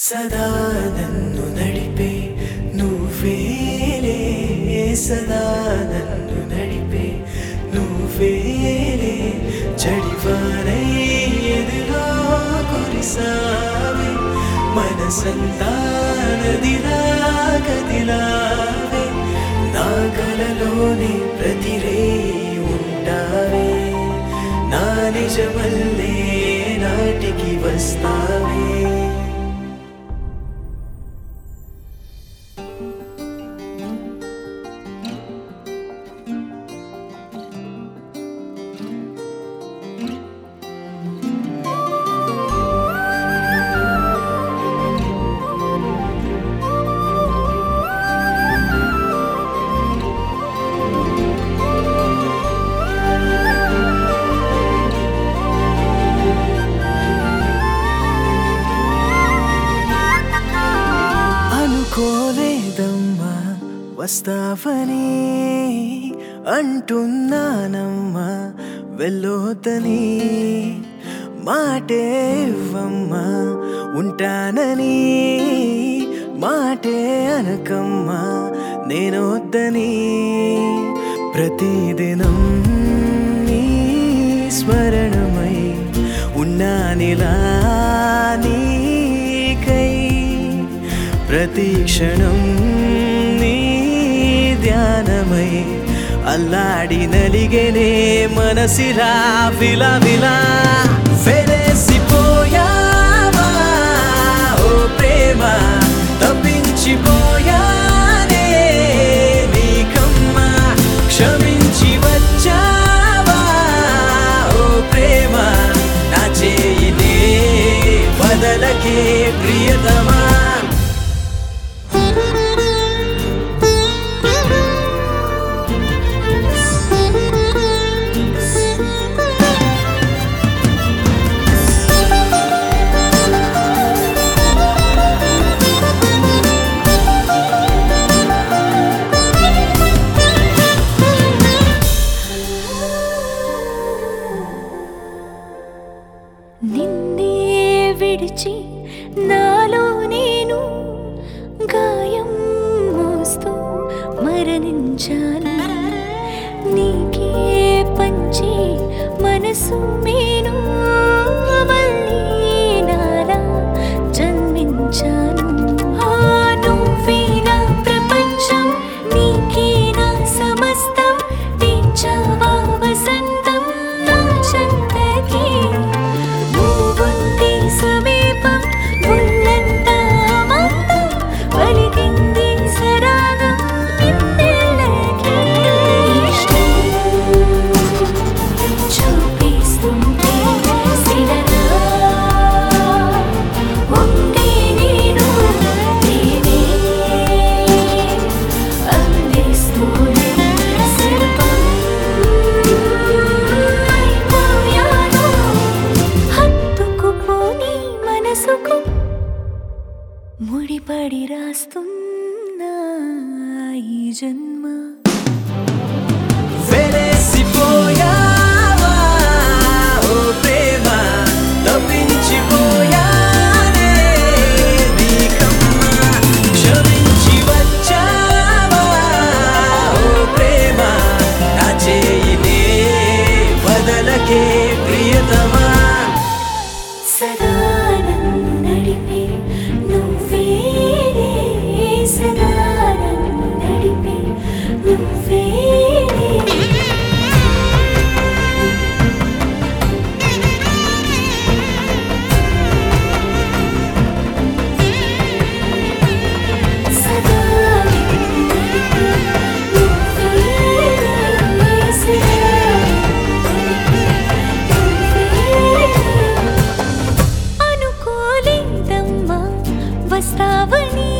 సదా నన్ను నడిపే నువ్వేలే సదా నన్ను నడిపే నువ్వేలే చడివారై ఎదులో కురిసావే మనసంతా నదిలా కదిలావే నా కలలోని ప్రతిరే ఉంటావే నా నిజమల్లే నాటికి వస్తావే అనుకోలేదమ్మా వస్తావని అంటున్నానమ్మా వెళ్ళొద్దని మాటే ఇవ్వమ్మా ఉంటానని మాటే అనకమ్మా నేనొద్దని ప్రతిదినం నీ స్మరణమై ఉన్నానిలా నీకై ప్రతి క్షణం నీ ధ్యానమై అల్లాడి నలిగేనే మనసిలా విలా విలా వెలేసిపోయావా ఓ ప్రేమ తప్పించిపోయానే నీకమ్మా క్షమించి వచ్చావా ఓ ప్రేమ నా చేయినే వదలకే ప్రియతమా నిన్నే విడిచి నాలో నేను గాయం మోస్తూ మరణించాను నీకే పంచి మనసు మేను మళ్ళీ నాలా జన్మించాను ఆ నువ్వే నా ప్రపంచం నీకే నా సమస్తం తీర్చావా వసంతం నా చెంతకి నువ్వుంటే సమీపం ఒళ్ళంతా ఆనందం పలికింది సరాగం ఇన్నేళ్ళకి ఇష్టం చూపిస్తుంటే శిలలా ఉండే నేను నేనే అందిస్తూనే శిల్పం అయిపోయాను హత్తుకుపోని మనసుకు ముడిపడి రాస్తున్నా ఈ జన్మ వెలేసిపోయావా ఓ ప్రేమ తప్పించిపోయానే నీకమ్మా క్షమించి వచ్చావా ఓ ప్రేమ నా చేయినే వదలకే ప్రియతమా సదా నన్ను నడిపే నువ్వేలే సదా నన్ను నడిపే నువ్వేలే సదా నన్ను నడిపే నువ్వేలే సదా నువ్వేలే అనుకోలేదమ్మా వస్తావని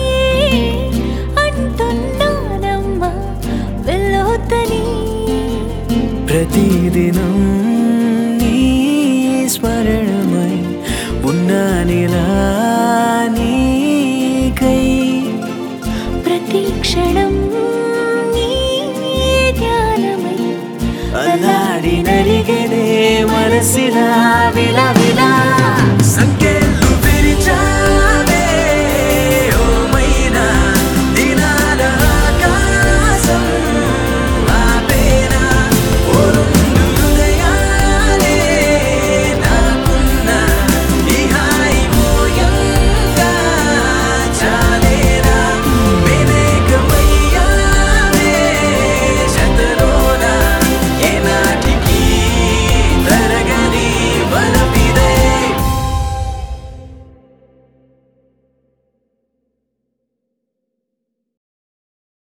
అంటున్నానమ్మా వెళ్ళొద్దని ప్రతిదినం నీ స్మరణమై ఉన్నానిలా నీకై ప్రతి క్షణం నీ ధ్యానమై అల్లాడి నలిగనే మనసిలా విలా